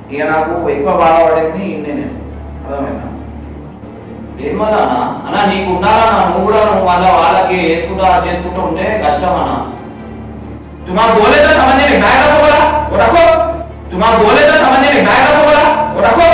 ఇక నాకు ఎక్కువ బాధపడింది ఈయనే నేను అర్థమైనా ఏం వల్ల అన్న అన్న నీకు ఉండాలన్నా నువ్వు కూడా నువ్వు మళ్ళా వాళ్ళకి వేసుకుంటా అది చేసుకుంటూ ఉంటే కష్టం అన్న तुम्हारा बोले तो समझ नहीं मैं रखो बोला वो रखो तुम्हारा बोले तो समझ नहीं मैं रखो बोला वो रखो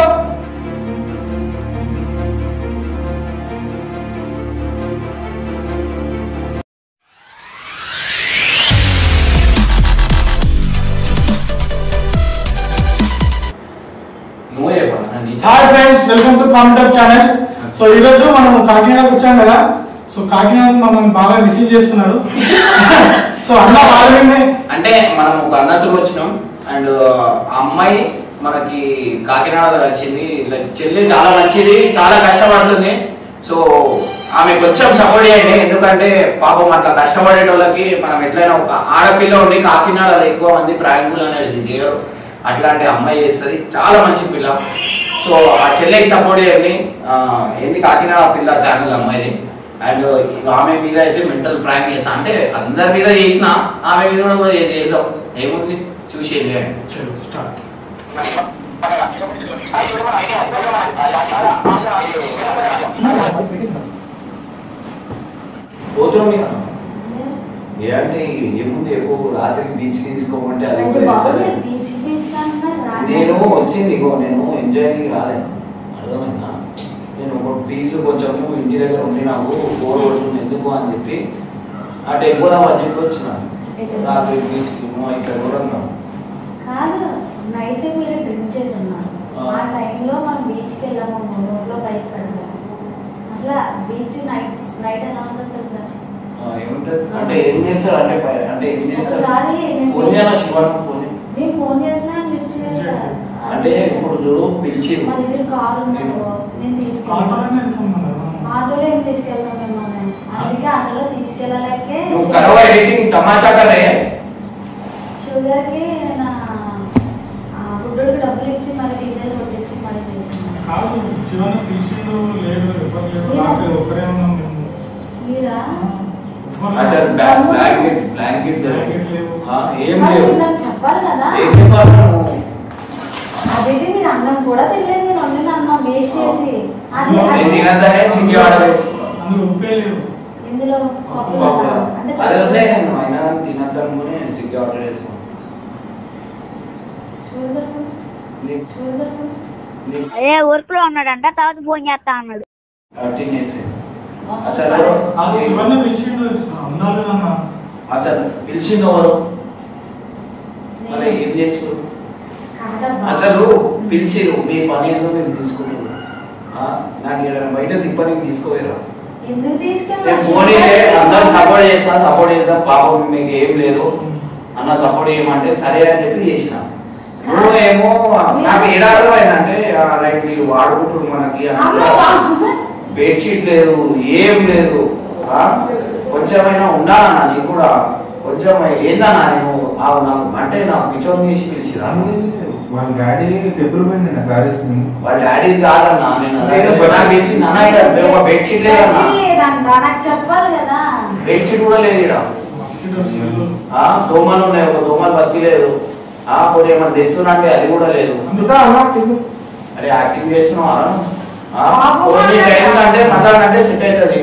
నువ్వే చెప్పాలి నీ hi friends welcome to commenter channel so ఈ రోజు మనం కాకినాడకు వచ్చాం కదా సో కాకినాడ మమ్మల్ని బాగా రిసీవ్ చేసుకున్నారు సో అన్న వాళ్ళని అంటే మనం ఒక అన్నతులు వచ్చినాం అండ్ ఆ అమ్మాయి మనకి కాకినాడ వచ్చింది లైక్ చెల్లి చాలా మంచిది చాలా కష్టపడుతుంది సో ఆమె కొంచెం సపోర్ట్ చేయండి ఎందుకంటే పాపం అట్లా కష్టపడేటోళ్ళకి మనం ఎట్లయినా ఒక ఆడపిల్ల ఉండి కాకినాడలో ఎక్కువ మంది ప్రాంకులు అనేది చేయరు అట్లాంటి అమ్మాయి చేస్తుంది చాలా మంచి పిల్ల సో ఆ చెల్లెకి సపోర్ట్ చేయండి ఆ, ఏంది కాకినాడ పిల్ల ఛానల్ అమ్మాయిది అండ్ ఆమె మీద అయితే మెంటల్ ప్రాంక్ చేసా అంటే అందరి మీద చేసిన ఆమె మీద కూడా కూడా చే- చేసాం ఏముంది చూసేది స్టార్ట్ పోతున్నాం ఇక. ఏంటి ఏముంది ఎక్కువ రాత్రికి బీచ్ కి తీసుకోమంటే అది కూడా సరే. నేను వచ్చింది ఇగో నేను ఎంజాయ్ రాలేదు అర్థమైందా నేను ఒక పీస్ కొంచెం ఇంటి దగ్గర ఉండి నాకు బోర్ కొడుతుంది ఎందుకు అని చెప్పి అటు వెళ్ళిపోదాం అని చెప్పి వచ్చిన రాత్రి బీచ్కి ఇక్కడ కూడా ఉన్నాం కాదు నైట్ మీరు డ్రింక్ చేసి ఉన్నారు ఆ. ఆ టైంలో మనం బీచ్కి వెళ్ళాము మూడూరులో బైక్ పెడతాం అసలు బీచ్ నైట్ నైట్ ఎలా ఉందో తెలుసా ఆ, ఏముంటది అంటే ఏం చేస్తారు అంటే పై- అంటే ఏం చేస్తారు ఒకసారి నేను ఫోన్ చేయాలా శివాను ఫోన్ చేయి. నేను ఫోన్ చేసినా లిఫ్ట్ చేయలేదు అంటే ఇప్పుడు చూడు పిలిచి మా దగ్గర కారు ఉన్నాను నేను తీసుకెళ్ళాను ఆటోలో ఏం తీసుకెళ్ళాను మేము అందుకే ఆటోలో తీసుకెళ్ళలేకే నువ్వు కరవ ఎడిటింగ్ తమాషా కరే షుగర్ కి నా ఫుడ్కి డబ్బులు ఇచ్చి మరి డీజిల్ కొట్టించి మరి చేసినాను కాదు శివన్ పిలిచిండు లేడు ఎవరు లేరు రాత్రి ఒక్కరే ఉన్నాం మేము మీరా అసలు బ్లా- బ్లాంకెట్ బ్లాంకెట్ బ్లాంకెట్ లేవు. ఆ, ఏం మరి లేవు నాకు చెప్పాలి కదా ఏం చెప్పాలి నువ్వు అదేంటి మీరు అన్నం కూడా తినలేదు నేను వండిన అన్నం వేస్ట్ చేసి అది నేను అది- నేను తినద్దనే సింగి ఆర్డర్ వేసుకున్నాను అందులో ఉప్పే లేవు ఇందులో పప్పు బాబు, కదా. అంటే అది వదిలే నేను అయినా తినద్దనుకుని నేను సింగి ఆర్డర్ వేసుకున్నాను చూడదరు నీకు- చూడదరు నీకు అదే వర్క్ లో ఉన్నాడంట తర్వాత ఫోన్ చేస్తా అన్నాడు యాక్టింగ్ చేసి అసలు ఆ శివన్ పిలిచిండు ఉండాలి అన్న అసలు పిలిచింది ఎవరు మళ్ళీ ఏం చేసుకున్నారు కాదబ్బా. అసలు పిలిచిరు మీ పని ఏదో మీరు తీసుకుంటున్నారు ఆ, నాకు ఏదైనా బయట తిప్పనికి తీసుకోలేరు ఎందుకు తీసుకెళ్ళావు? నేను పోనీలే అందరూ సపోర్ట్ చేస్తా సపోర్ట్ చేస్తా పాపం మీకు ఏం లేదు అన్న సపోర్ట్ చేయమంటే సరే అని చెప్పి చేసిన నువ్వేమో నాకు ఏడాది ఏంటంటే రైట్ వీళ్ళు వాడుకుంటారు మనకి అని అమ్మ బాబు. బెడ్షీట్ లేదు ఏం లేదు ఆ? కొంచెమైనా ఉండాలన్నా నీకు కూడా కొంచెం ఏందన్నా నేను ఆ నాకు అంటే నాకు పిచ్చోని తీసి పిలిచిరా వాళ్ళ డాడీ టెంపుల్ పోయింది నా కాలేజ్కి వాళ్ళ డాడీ కాదన్నా నేను లేదు. నాకు ఇచ్చింది అన్న ఇక్కడ ఒక బెడ్షీట్ లేదన్నా మంచిది లేదంట నాకు చెప్పాలి కదా బెడ్షీట్ కూడా లేదు ఇక్కడ మస్కిటో స్మెల్ ఆ దోమలు ఉన్నాయి ఒక దోమలు బతిలేదు ఆ పోనీ ఏమన్నా తెస్తున్నా అంటే అది కూడా లేదు అందుకే అలా తిను. అరే యాక్టింగ్ చేస్తున్నావా ఆ, బాబు కొన్ని మాట్లాడు. టైం కంటే మళ్ళా కంటే సెట్ అవుతుంది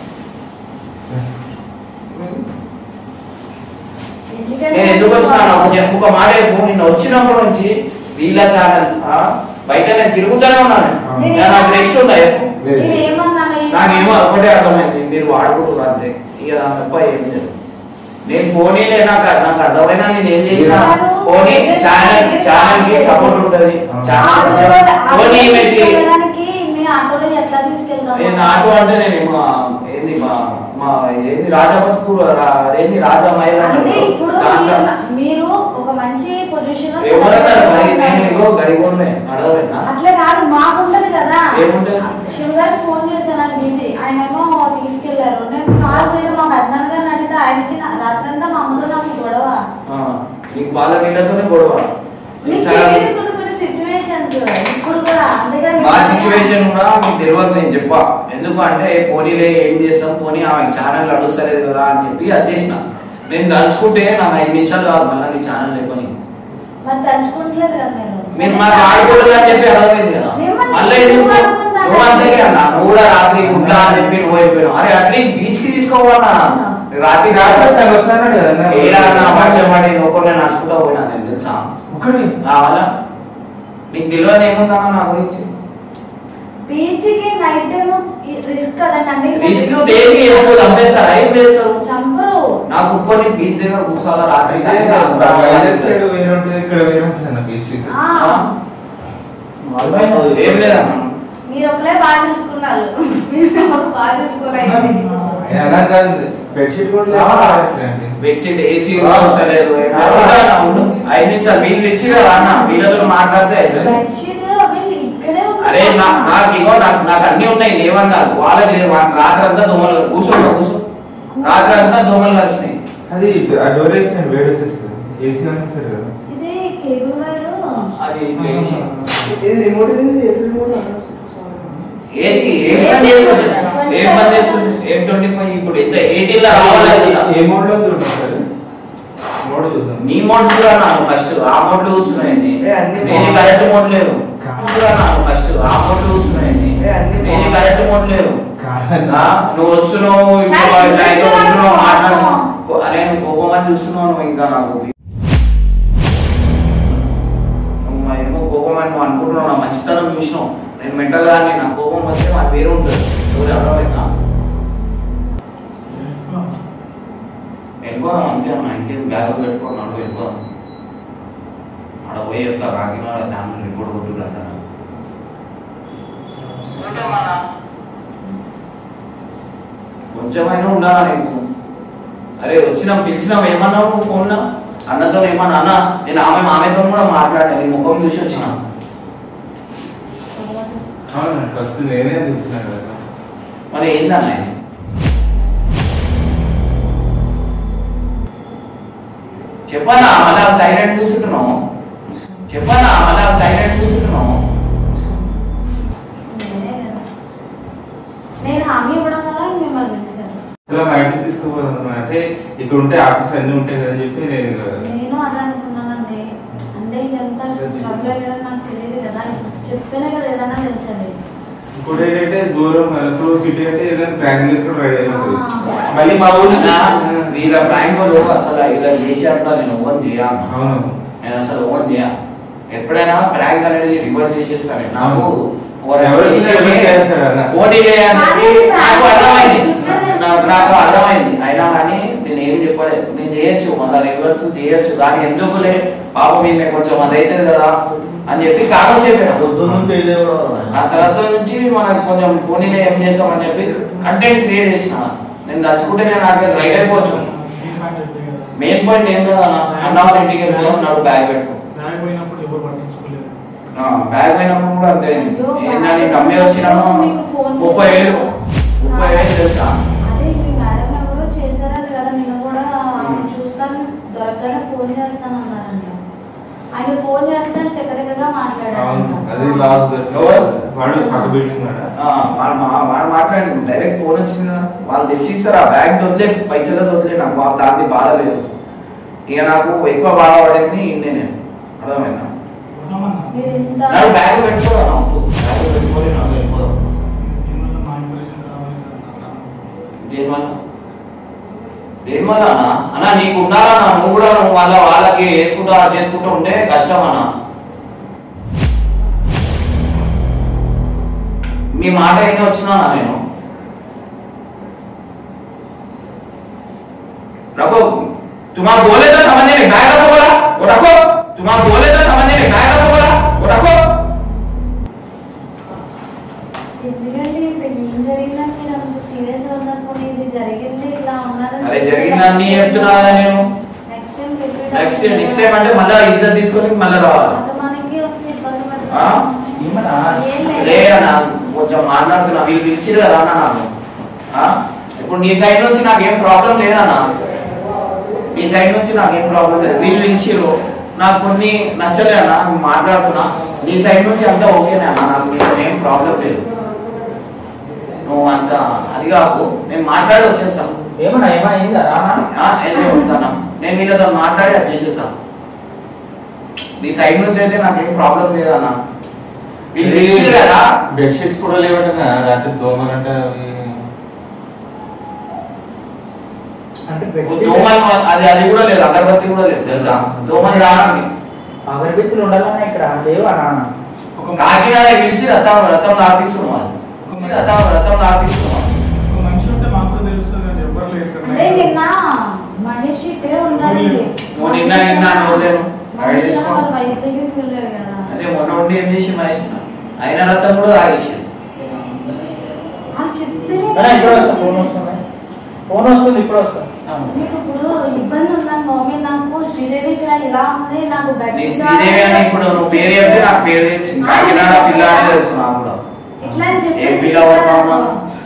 ఎందుకంటే నేను ఎందుకు వచ్చినాను ఒక చెప్పు ఒక మాట చెప్పు నిన్న వచ్చినప్పటి నుంచి వీళ్ళ ఛానల్ బయట నేను తిరుగుతూనే ఉన్నాను నేను నేను నాకు రెస్ట్ ఉందా చెప్పు నేను ఏమన్నాను ఈ- నాకేమో ఒకటే అర్థమైంది మీరు వాడుకుంటున్నారు అంతే ఇక దాని తప్ప ఏం లేదు నేను పోనీలే నాకు నాకు అర్థమైనా నేను ఏం చేసినా పోనీ ఛానల్ ఛానల్ కి సపోర్ట్ ఉంటది ఛానల్ ఆటోలో పోనీ ఆటోలో ఈమెకి తీసుకెళ్ళడానికి మీ ఆటోలో ఎట్లా తీసుకెళ్తాం ఏంది ఆటో అంటే నేను ఏమో ఏంది మా మా ఏంది రాజాబతుకు అదేంది రాజా మహిళ అంటే అంటారు. ఇప్పుడు దాంట్లో మీరు- మీరు ఒక మంచి పొజిషన్ లో ఎవరన్నారు మరి నేను ఇగో గరిబోన్నే అడగలేనా అట్లా కాదు మాకుంటది కదా ఏముంటది? శివ గారికి ఫోన్ చేశాను ఆయన బిజీ ఆయన ఏమో తీసుకెళ్లారు నేను కాల్ మీద మా పెద్దనాన్న గారిని అడిగితే ఆయనకి నా- రాత్రంతా మా అమ్మతో నాకు గొడవ ఆ, నీకు వాళ్ళ వీళ్ళతోనే గొడవ మీకు చాలా- తెలియదు కొన్ని కొన్ని సిచ్యువేషన్స్ ఇప్పుడు కూడా అందుకని మా సిచ్యువేషన్ కూడా మీకు తెలియదు నేను చెప్పా ఎందుకు అంటే పోనీలే ఏం చేస్తాం పోనీ ఆమె ఛానల్ నడుస్తలేదు కదా అని చెప్పి అది చేసిన నేను తలుచుకుంటే నాకు ఐదు నిమిషాలు కాదు మళ్ళీ నీ ఛానల్ లేకొని మరి తలుచుకుంటలేదు కదా మీరు మీరు మాకు ఆడుకోవడం అని చెప్పి అర్థమైంది కదా మిమ్మల్ని మళ్ళీ ఎందుకు ఎందుకు ఆడుకుంటారు? నువ్వు అంతే అన్న నువ్వు కూడా రాత్రి ఉంటా అని చెప్పి నువ్వు అయిపోయావు అరే అట్లీస్ట్ బీచ్ కి తీసుకోవాలన్నా రాత్రి రాత్రి తను వస్తాడు కదా అన్న. ఏడా నా పరిచయం పడి నువ్వు కూడా నడుచుకుంటా పోయినా నేను తెలుసా ఒకటి కావాలా నీకు తెలియదు ఏముందన్నా నా గురించి బీచ్ కి నైట్ రిస్క్ కదండి రిస్క్ దేనికి ఎక్కువ చంపేస్తారా ఏం చేస్తారు చంపరు నాకు కొన్ని బీచ్ దగ్గర కూర్చోవాలా రాత్రి కానీ అదే నాకు వైజాగ్ సైడ్ వేరే ఉంటుంది ఇక్కడ వేరే ఉంటుంది అన్న బీచ్ ఆ, ఏం లేదన్నా మీరు ఒకలే బాగా చూసుకున్నారు మీరు బాగా చూసుకోలేదు అలా కాదు బెడ్షీట్ కూడా లేదు బెడ్షీట్ ఏసీ కూడా వస్తలేదు ఉండు ఐదు నిమిషాలు వీళ్ళు ఇచ్చి కదా అన్న వీళ్ళతో మాట్లాడితే అయిపోయింది బెడ్షీట్ వీళ్ళు ఇక్కడే అరే నా- నాకు ఇగో నాకు నాకు అన్ని ఉన్నాయి లేవని కాదు వాళ్ళకి లేదు వాళ్ళకి రాత్రి అంతా దోమలు కూర్చో కూర్చో రాత్రి అంతా దోమలు కలిసినాయి అది ఆ డోర్ వేసిన వేడి వచ్చేస్తుంది ఏసీ అని సరే కదా ఇది కేబుల్ వైర్ అది ఇట్లా వేసి. ఇది రిమోట్ ఇది ఏసీ రిమోట్ ఏసీ ఏం పని చేస్తుంది ఏం పని చేస్తుంది ఏం ట్వంటీ ఫైవ్ ఇప్పుడు ఎంత ఎయిటీన్ లో రావాలి ఏ మోడ్ లో చూడండి సార్ మోడ్ చూద్దాం నీ మోడ్ కూడా నాకు ఫస్ట్ ఆ మోడ్ చూస్తున్నాయి ఏ, అన్ని నేను మోడ్. కరెక్ట్ మోడ్ లేదు కాదు. కూడా నాకు ఫస్ట్ ఆ మోడ్ చూస్తున్నాయి ఏ, అన్ని నేను మోడ్. కరెక్ట్ మోడ్ లేదు కాదు. ఆ, నువ్వు వస్తున్నావు సార్, ఇప్పుడు ఇప్పుడు చాయ్తో చూస్తున్నాను. ఉంటున్నావు మాట్లాడుతున్నావు అరే నువ్వు కోపమని చూస్తున్నావు నువ్వు ఇంకా నాకు నువ్వు మా ఏమో కోపమని నువ్వు అనుకుంటున్నావు నా మంచితనం చూసినావు నేను మెంటల్ గా నా కోపం వస్తే నాకు వేరే ఉంటుంది ఎవరు అర్థమైందా వెళ్ళిపోదాం అంతే అన్న ఇంకేం బ్యాగ్ పెట్టుకున్నాడు వెళ్ళిపోదాం ఆడ పోయి చెప్తా కాకినాడ ఛానల్ రిపోర్ట్ కొట్టుకుంటా కొంచెమైనా ఉండాలా నీకు అరే వచ్చినా పిలిచినా ఏమన్నావు నువ్వు ఫోన్లో అన్నతో ఏమన్నా అన్న నేను ఆమె ఆమెతో కూడా మాట్లాడాను నీ ముఖం చూసి వచ్చిన అవును ఫస్ట్ నేనే చూస్తున్నాను కదా మరి ఏందన్న ఇది? చెప్పన్నా మళ్ళా సైలెంట్ కూర్చుంటున్నావు చెప్పన్నా మళ్ళా సైలెంట్ కూర్చుంటున్నావు నేను హామీ ఇవ్వడం వల్ల మిమ్మల్ని పిలిచాను ఇలా మా ఇంటికి తీసుకుపోదాం అంటే ఇక్కడ ఉంటే ఆఫీస్ అన్ని ఉంటాయి కదా అని చెప్పి నేను నేను అదే అనుకున్నానండి అంటే ఇదంతా స్ట్రగుల్ అయ్యడం నాకు తెలియదు కదా చెప్తేనే కదా ఏదైనా తెలిసేది ఇంకోటి ఏంటంటే దూరం అరకు సిటీ అంటే ఏదైనా ట్రాకింగ్ చేసుకుని రెడీ అయిపోతుంది ఆ. మళ్ళీ మా ఊరు అన్నా, వీళ్ళ ప్రాంక్ అసలు ఇలా చేసేట్లా నేను ఓన్ చేయాలి అవును నేను అసలు ఓన్ చేయ ఎప్పుడైనా ప్రాంక్ అనేది రివర్స్ చేసేస్తాను నాకు ఎవరు వచ్చినా ఎవరు చేస్తారు అన్న. పోటీ చేయాలని చెప్పి నాకు అర్థమైంది ఇప్పుడు నాకు నాకు అర్థమైంది అయినా కానీ నేను ఏం చెప్పలేదు నేను చేయొచ్చు మళ్ళీ రివర్స్ చేయొచ్చు కానీ ఎందుకులే పాపం ఈమె కొంచెం అది అవుతుంది కదా అని చెప్పి కారణం చెప్పాను పొద్దు నుంచి ఇదే కూడా ఆ తర్వాత నుంచి మనకు కొంచెం పోనీలో ఏం చేస్తామని చెప్పి కంటెంట్ క్రియేట్ చేసిన నేను నచ్చుకుంటే నేను నాకు రైట్ అయిపోవచ్చు మెయిన్ పాయింట్ ఏం కదా అన్న వాళ్ళ ఇంటికి వెళ్ళిపోదాం నాడు బ్యాగ్ పెట్టుకో పోయినప్పుడు ఎవరు పట్టించుకోలేదు ఆ, బ్యాగ్ పోయినప్పుడు కూడా అంతే అయ్యో, ఏందని కమ్మి వచ్చినాను మీకు ఫోన్ ముప్పై వేలు ముప్పై వేలు తెలుసా అదే మీ మేడం ఎవరో చేశారని కదా నేను కూడా ఆమె చూస్తాను దొరకగానే ఫోన్ చేస్తాను అన్నారంట ఆయన ఫోన్ చేస్తే తెగ తెగగా అవును అది మాట్లాడారు లాగ్ ఎవరు? వాడు పక్క బిల్డింగ్ వాడ ఆ, వాడు మా- వాడు మాట్లాడి డైరెక్ట్ ఫోన్ వచ్చింది కదా వాళ్ళు తెచ్చిస్తారు ఆ బ్యాగ్ వదిలే పైసలు వదిలే నాకు బా- దానికి బాధ లేదు ఇక నాకు ఎక్కువ బాధ పడింది ఇండే నేను అర్థమైందా మీరు ఇంత నాకు బ్యాగ్ పెట్టుకోదా బ్యాగ్ పెట్టుకొని నాకు వెళ్ళిపోదాం దేనివల్ల దేనివల్ల అన్న అన్న నీకు ఉండాలన్నా నువ్వు కూడా నువ్వు వాళ్ళ వాళ్ళకి వేసుకుంటా అది చేసుకుంటూ ఉంటే కష్టం అన్న మీ మాట అయినా వచ్చినా నేను रखो तुम्हारा बोले तो समझ नहीं काय रखो बोला वो रखो तुम्हारा बोले तो समझ नहीं काय रखो बोला वो रखो ఎందుకంటే ఇప్పుడు ఏం జరిగిందని మీరు అంత సీరియస్ ఉన్నప్పుడు ఇది జరిగింది ఇలా ఉన్నారని అరే జరిగిందని చెప్తున్నా కదా నేను next time repeat next next time అంటే మళ్ళీ ఇజ్జత్ తీసుకొని మళ్ళీ రావాలి అది మనకి వస్తే ఇబ్బంది ఆ? పడుతుంది ఏం లేదు. రే అన్న కొంచెం మాట్లాడుతున్నా వీళ్ళు పిలిచిరు కదా అన్న నాకు ఆ? ఇప్పుడు నీ సైడ్ నుంచి నాకేం ప్రాబ్లం లేదన్నా నీ సైడ్ నుంచి నాకేం ప్రాబ్లం లేదు వీళ్ళు పిలిచిరు నాకు కొన్ని నచ్చలే అన్న మాట్లాడుతున్నా నీ సైడ్ నుంచి అంతా ఓకేనే అన్న నాకు నీతో ఏం ప్రాబ్లం లేదు నువ్వు అంత అది కాకు నేను మాట్లాడి వచ్చేస్తాను ఏమన్నా ఏమన్నా అయిందా రానా ఆ, ఏం లేదు, ఉంటాను. నేను వీళ్ళతో మాట్లాడి అది చేసేస్తాను నీ సైడ్ నుంచి అయితే నాకేం ప్రాబ్లం లేదన్న వీళ్ళు తెచ్చిండ్రు కదా బెడ్షీట్స్ కూడా లేవట రాత్రి దోమలంట అవి అంటే దోమలు అది అది కూడా లేదు అగరబత్తి కూడా లేదు తెలుసా దోమలు రాని అగరబత్తులు ఉండాలన్నా ఇక్కడ లేవు అన్న ఒక కాకినాడ పిలిచి రథం రథం ఆపిస్తున్నాం రథం రథం ఆపిస్తున్నాం ఒక మనిషి ఉంటే మాకు కూడా తెలుస్తుంది అని ఎవరు లేరు కదా. అంటే నిన్న మనిషి ఇక్కడే ఉండాలండి ఓ నిన్న నిన్న నవ్వలేను మనిషి వాళ్ళ వైఫ్ దగ్గరికి వెళ్ళాడు కదా అదే మొన్న ఉండి ఏం చేసి మహేష్ అయిన రథం కూడా తాగేసి అది చెప్తేనే అన్న, ఇప్పుడు వస్తా ఫోన్ వస్తుంది ఫోన్ వస్తుంది ఇప్పుడు వస్తా మీకు ఇప్పుడు ఇబ్బంది ఉందని మమ్మీ నాకు శ్రీదేవి ఇక్కడ ఇలా ఉంది నాకు నీ బెడ్షీట్ శ్రీదేవి అని ఇప్పుడు నువ్వు పేరు చెప్తే నాకు పేరు తెలిసింది కాకినాడ పిల్ల అని తెలుసు నాకు కూడా ఇట్లా అని ఏం చెప్పేసి ఫీల్ అవుతున్నావు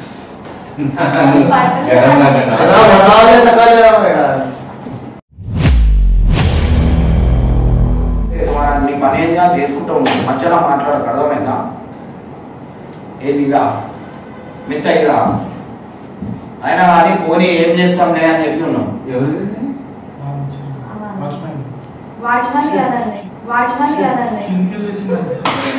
మనం నీ పని ఏంగా చేసుకుంటూ ఉన్నాం మధ్యలో మాట్లాడక అర్థమైందా ఏది ఇదా మిత్త ఇదా అయినా కానీ పోనీ ఏం చేస్తాంలే అని చెప్పి ఉన్నాం ఎవరిది వాచ్మెన్. వాచ్మెన్ కాదండి వాచ్మెన్ కాదండి కిందికి వెళ్ళి వచ్చిందండి.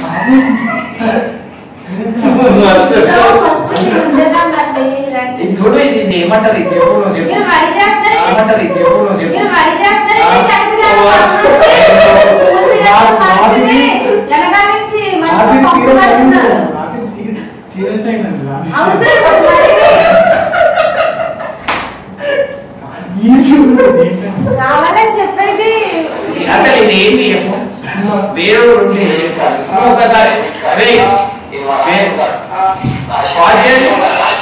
ఫస్ట్ ఉండేదాన్నండి రండి. ఇది చూడు ఇది ఇది ఏమంటారు ఇది చెప్పు నువ్వు చెప్పు మీరు రెడీ చేస్తారే ఏమంటారు ఇది చెప్పు నువ్వు చెప్పు మీరు రెడీ చేస్తారే ఆ, శంకర్ గారు ఓ, పక్కనుండి ముందు చేసిన నాది- మంచిది. వెనకాల నుంచి మంచి రాత్రి పప్పు సీరియస్ అయింది. పెడుతున్నారు. రాత్రి సీరియస్- సీరియస్ అయిందండి రాత్రి. అవుతుంది మరి. ఈజీ ఉంది. ఏంటండి? కావాలని చెప్పేసి అసలు ఇది ఏంటి చెప్పు వేరే ఉంటే ఏం చెప్పాలి? నువ్వు ఒకసారి అరే వాచ్ చేయండి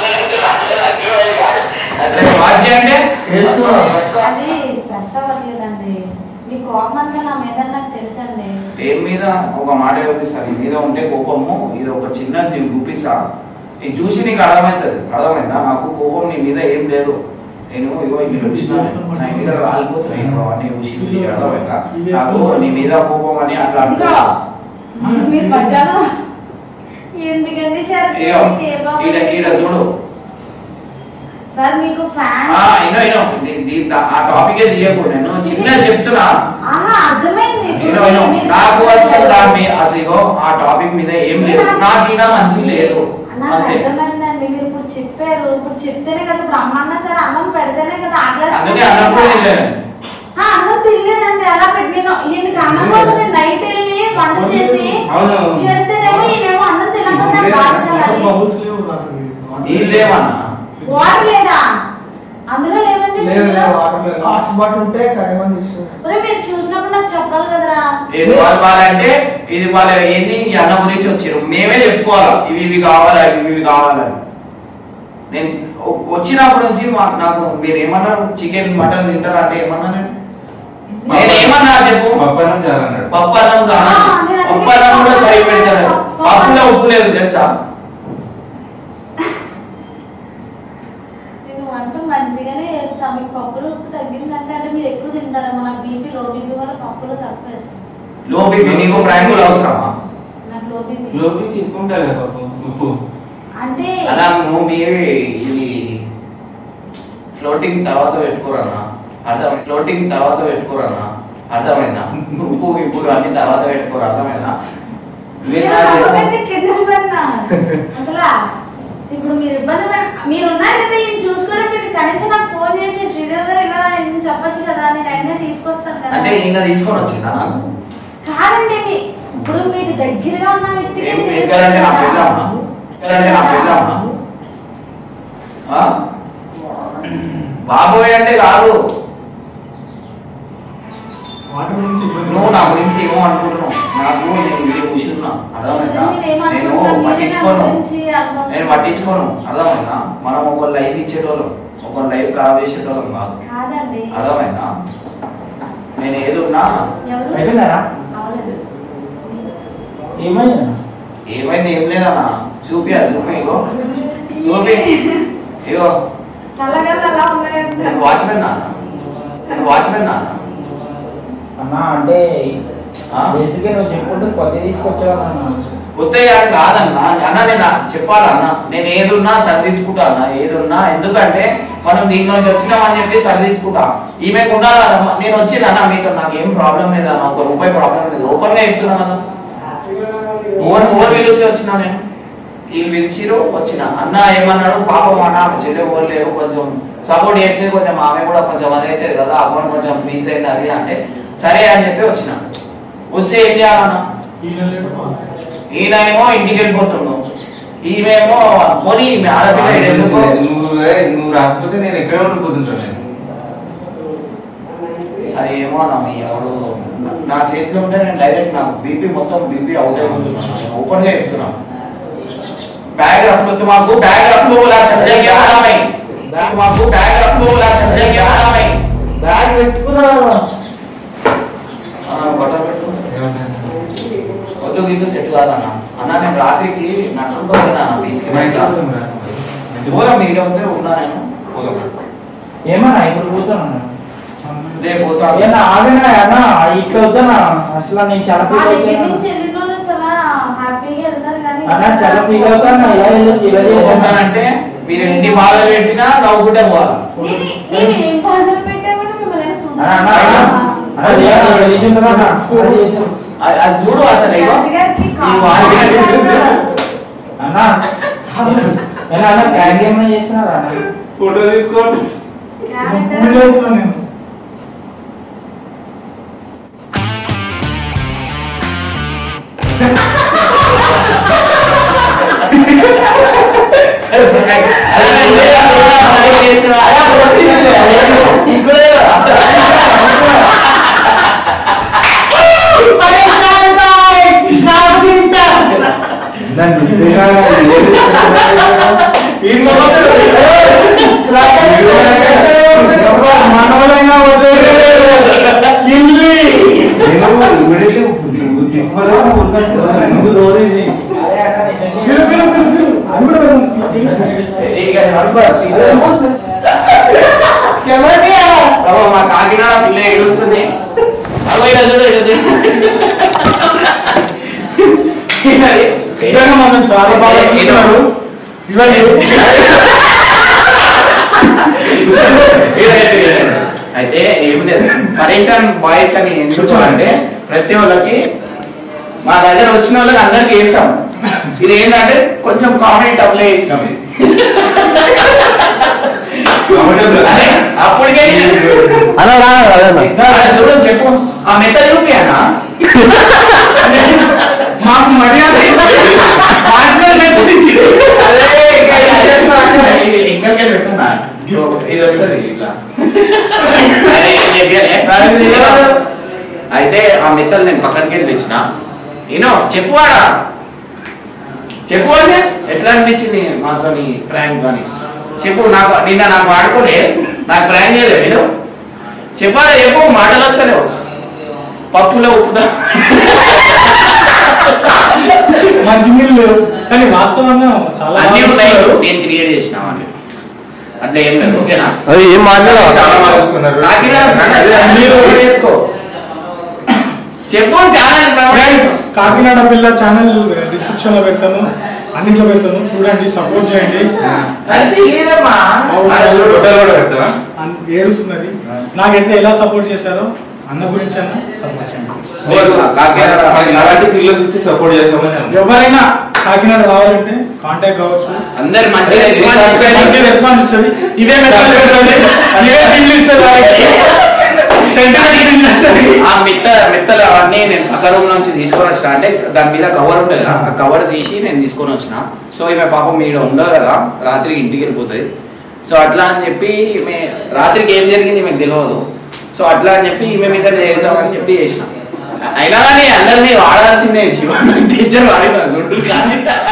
అట్లా వాచ్ చేయండి అది ప్రెస్ అవ్వట్లేదండి మీ కోపం అంతా నా మీద నాకు తెలుసండి దేని మీద ఒక మాట ఉంది సార్ ఈ మీద ఉంటే కోపము ఇది ఒక చిన్న గుప్పిసా ఇది చూసి నీకు అర్థమవుతుంది అర్థమైందా నాకు కోపం నీ మీద ఏం లేదు నేను ఇగో ఇంటికి వచ్చిన నా ఇంటి దగ్గర రాలిపోతున్నాయి ఇప్పుడు అన్ని చూసి చూసి అర్థమైందా నాకు నీ మీద కోపం అని అట్లా ఇదిగో, అనుకో మీరు మధ్యాహ్నం ఎందుకండి సార్ ఇగో ఈడ ఈడ చూడు సార్ మీకు ఫ్యాన్ ఆ, ఇనో ఇనో దీ- దీ- దా- ఆ టాపికే తీయకూడదు నేను చిన్నది చెప్తున్నా ఆహా అర్థమైంది ఇప్పుడు ఇనో ఇనో మీరు నాకు అసలు చెప్పారు. దాని మీద అసలు ఇగో ఆ టాపిక్ మీద ఏం లేదు నాకు ఈడ మంచి లేదు నాకు అంతే అర్థమైందండి మీరు ఇప్పుడు చెప్పారు ఇప్పుడు చెప్తేనే కదా ఇప్పుడు అమ్మ అన్నా సరే అన్నం పెడితేనే కదా ఆ గ్లాస్ అందుకే అన్నం కూడా తినలేదు ఆ, అన్నం తినలేదండి అలా పెట్టి నేను ఈయనకి అన్నం కోసం నేను నైట్ వెళ్ళి వంట చేసి అవును. చేస్తేనేమో ఈయనేమో అన్నం తినకుండా లేదు, బాధ వాటర్ కలగాలి. బబుల్స్ లేవు రాత్రి. నీళ్ళు లేవన్నా వాటర్ లేదా అందులో లేదండి లేదు ఫ్రిడ్జ్లో? లేదు వాటర్ లేదు హాట్స్పాట్ ఉంటే కరెంట్ ఇస్తుంది ఒరేయ్, మీరు చూసినప్పుడు నాకు చెప్పాలి కదరా ఏది వాళ్ళు వాళ్ళంటే ఇది వాళ్ళ ఏంది ఈ అన్న గురించి వచ్చారు మేమే చెప్పుకోవాలా ఇవి ఇవి కావాలా ఇవి ఇవి కావాలని నేను ఒ- వచ్చినప్పటి నుంచి మా- నాకు మీరు ఏమన్నారు చికెన్ మటన్ తింటారా అంటే ఏమన్నా నేను నేను ఏమన్నా చెప్పు పప్పన్నం చాలన్నాడు పప్పు అన్నం కాదు ఆ, నేను అందుకే పప్పు అన్నం కూడా సరి పెడతారు పప్పు పప్పులో ఉప్పు లేదు తెలుసా నేను వంట మంచిగానే చేస్తాను మీకు పప్పులు ఉప్పు తగ్గిందంటే అంటే మీరు ఎక్కువ తింటారేమో నాకు బీపీ లో బీపీ వల్ల పప్పులు తక్కువ వేస్తాను లో బీపీ నీకు ప్రయాణికులు అవసరమా నాకు లో బీపీ లోపలికి ఎక్కువ ఉండాలి కదా పాపం ఉప్పు అంటే అలా నువ్వు మీరు ఇది ఫ్లోటింగ్ తర్వాత పెట్టుకోరన్నా అర్థం ఫ్లోటింగ్ తర్వాత పెట్టుకోరన్నా అర్థమైందా ఉప్పు ఉప్పు అన్ని తర్వాత పెట్టుకోరు అర్థమైందా మీరు మీరు నాకు చెప్పు. నమ్మకండి కింద పడినా. అసలా ఇప్పుడు మీరు ఇబ్బంది పడ- మీరు ఉన్నారు కదా ఈయన చూసుకోవడానికి కనీసం నాకు ఫోన్ చేసి శ్రీదేవి గారు ఇలా ఈయన చెప్పొచ్చు కదా నేను వెంటనే తీసుకొస్తాను కదా అంటే ఈయన తీసుకొని వచ్చిందా నాకు కాదండి మీ ఇప్పుడు మీకు దగ్గరగా ఉన్న వ్యక్తికి ఏం మీరు ఎక్కడంటే నా తెలుసు కదా. పెళ్ళమ్మా ఎక్కడంటే నా పెళ్ళమ్మా ఆ? బాబోయ్ అంటే కాదు వాటర్ గురించి ఇబ్బంది నువ్వు నా గురించి ఏమో అనుకుంటున్నావు నాకు నేను ఇది కూర్చున్నా అర్థమైందా నేను నేను ఏమనుకుంటున్నా, మీరే నా పట్టించుకోను గురించి అనుకుంటున్నా. నేను పట్టించుకోను అర్థమైందా మనం ఒక లైఫ్ ఇచ్చేటోళ్ళం ఒక లైఫ్ ఖరాబ్ చేసేటోళ్ళం కాదు కాదండి అర్థమైందా నేను ఏది ఉన్నా ఎవరు అయిపోయిందా అవలేదు ఏమైందా ఏమైంది ఏం లేదన్నా చూపి అది చూపి ఇగో చూపి ఇగో కళ్ళగల్ల అలా ఉన్నాయండి నేను వాచ్మెన్ నా నేను వాచ్మెన్ నా అన్నా అంటే ఆ? బేసిక్గా నువ్వు చెప్పుకుంటూ కొద్ది తీసుకొచ్చావు అన్న ఉత్తయ్య కాదన్నా అన్న నేను చెప్పాలన్నా నేను ఏదున్నా సరిదిద్దుకుంటా అన్న ఏదున్నా ఎందుకంటే మనం దీని నుంచి వచ్చినామని చెప్పి సరిదిద్దుకుంటా ఈమె కూడా నేను వచ్చింది అన్న మీతో నాకు ఏం ప్రాబ్లం లేదు అన్న ఒక రూపాయి ప్రాబ్లం లేదు ఓపెన్ గా చెప్తున్నా కదా ఓవర్ ఓవర్ పిలిచి వచ్చినా నేను వీళ్ళు పిలిచిరు వచ్చిన అన్న ఏమన్నాడు పాపం అన్న ఆమె చెల్లె ఓవర్ లేరు కొంచెం సపోర్ట్ చేస్తే కొంచెం ఆమె కూడా కొంచెం అదైతే కదా అకౌంట్ కొంచెం ఫ్రీజ్ అయింది అది అంటే సరే అని చెప్పి వచ్చిన వస్తే ఏం చేయాలన్నా ఈయన ఏమో ఇంటికి వెళ్ళిపోతుండు ఈమెమో పోనీ ఈమె ఆడపిల్ల ఈడ ఎందుకో నువ్వు నువ్వు రాకపోతే నేను ఎక్కడ ఉండిపోతుంటాను నేను అది ఏమో అన్న మీ ఎవడు నా చేతిలో ఉంటే నేను డైరెక్ట్ నాకు బీపీ మొత్తం బీపీ అవుట్ అయిపోతున్నాను నేను ఓపెన్ గా చెప్తున్నా बैग रख लो तुमको बैग रख लो बोला चले गया आराम है तुमको बैग रख लो बोला चले गया आराम है బ్యాగ్ పెట్టుకున్నా బటర్ పెట్టు వద్దు గిద్దు సెట్ కాదన్న అన్న నేను రాత్రికి నడుచుకుంటూ వస్తున్నా బీచ్కి పోదాం మీరు ఉంటే ఉన్నా నేను పోదాం ఏమన్నా ఇప్పుడు కూర్చోను లే పోతా ఏమన్నా ఆగనా అన్న ఇట్లా వద్దనా అసలు నేను చాలా మా ఫీల్ దగ్గర అవుతాను నుంచి వెళ్ళిన వాళ్ళు చాలా హ్యాపీగా వెళ్తారు కానీ అన్న చాలా ఫీల్ అవుతాను ఇలా ఎందుకు ఇలా చేశాను పోతానంటే మీరు ఎన్ని బాధలు పెట్టినా నవ్వుకుంటే పోవాలి నేను- నేను ఏం బాధలు పెట్టా కూడా మిమ్మల్ని అన్న, అన్న, అన్న, అన్న, లేదు, ఇలా నిజంగా అన్న, అలా చేశాను. అది అది చూడు అసలు ఇగో ఈ వాసన అన్న ఎలా అన్న క్యారీ ఏమైనా చేస్తున్నారా అన్న ఫోటో తీసుకోండి పూజ చేస్తున్నా నేను నన్ను నిజంగా మనోళ్ళైనా కిల్లి నేను ఇమ్మీడియట్లీ తీసుకోవాలి నువ్వు దోరేది అరే అన్న, నిజంగా- పిలు పిలు పిలు పిలు అది కూడా వెళ్ళి మా కాకినాడ పిల్ల ఏడుస్తుంది అగో ఇలా చూడు ఇలా చూడు నిజంగా మనం చాలా బాగా చూస్తున్నారు ఇవన్నీ అయితే ఏం లేదు పరేషాన్ బాయ్స్ అని ఎందుకు అంటే ప్రతి వాళ్ళకి మా దగ్గర వచ్చిన వాళ్ళకి అందరికి వేస్తాం ఇది ఏంటంటే కొంచెం కామెడీ టఫ్లో వేసినాం ఇది. అదే, అప్పటికే అలా రా అదన్నా అలా చూడు చెప్పు ఆ మెత్త చూపి అన్న మాకు మర్యాద మాటలు మెత్త ఇచ్చి. అదే, ఇంకా ఇలా చేస్తా అంటే ఇది ఇంకొకే పెట్టున్నా ఇది వస్తుంది ఇట్లా అదే, ఏం చెప్పాలి? అయితే ఆ మెత్తలు నేను పక్కనకి వెళ్ళి తెచ్చిన ఏనో చెప్పువాడా చెప్పు అంటే ఎట్లా అనిపించింది మాతోని ప్రాంక్ అని చెప్పు నాకు నిన్న నాకు ఆడుకోలే నాకు ప్రాంక్ చేయలేదు నేను చెప్పాలా చెప్పు మాటలు వస్తలేవు పప్పులో ఉప్పుదా మంచి నీళ్ళు కానీ వాస్తవంగా చాలా అన్ని బాగా ఉన్నాయి చూస్తున్నారు. నేను క్రియేట్ చేసిన అని అట్లా ఏం లేదు ఓకేనా అది ఏం మాట్లాడాలి చాలా బాగా వస్తున్నారు. కాకినాడ మీరు ఒకటి వేసుకో చెప్పు ఛానల్ Friends, కాకినాడ పిల్ల ఛానల్ డిస్క్రిప్షన్ లో పెడతాను అన్నింటిలో పెడతాను చూడండి సపోర్ట్ చేయండి అది లేదమ్మా ఫోటో కూడా పెడతావా అన్- ఏడుస్తున్నది నాకైతే ఎలా సపోర్ట్ చేశారో అన్న గురించి అన్న సపోర్ట్ చేయండి కాకినాడ మరి అలాంటి పిల్లలు ఇచ్చి సపోర్ట్ చేస్తామని అనుకుంటున్నాను. ఎవరైనా కాకినాడ రావాలంటే కాంటాక్ట్ కావచ్చు అందరు మంచిగా response మంచి ఇస్తారు. రెస్పాన్స్ ఇస్తుంది ఇవే మెథడ్ పెడుతుంది ఇవే బిల్లు ఇస్తుంది వాళ్ళకి సెంటిమెంట్ ఇస్తుంది. ఆ మిత్త మిత్తలు అవన్నీ నేను పక్క రూమ్ నుంచి తీసుకొని వచ్చిన అంటే దాని మీద కవర్ ఉంటుంది కదా ఆ కవర్ తీసి నేను తీసుకొని వచ్చిన సో ఈమె పాపం మీద ఉండదు కదా రాత్రి ఇంటికి వెళ్ళిపోతుంది సో అట్లా అని చెప్పి ఈమె రాత్రికి ఏం జరిగింది మీకు తెలియదు సో అట్లా అని చెప్పి ఈమె మీద చేసామని చెప్పి చేసిన అయినా కానీ అందరినీ వాడాల్సిందే శివ టీచర్ వాడిన చూడు కానీ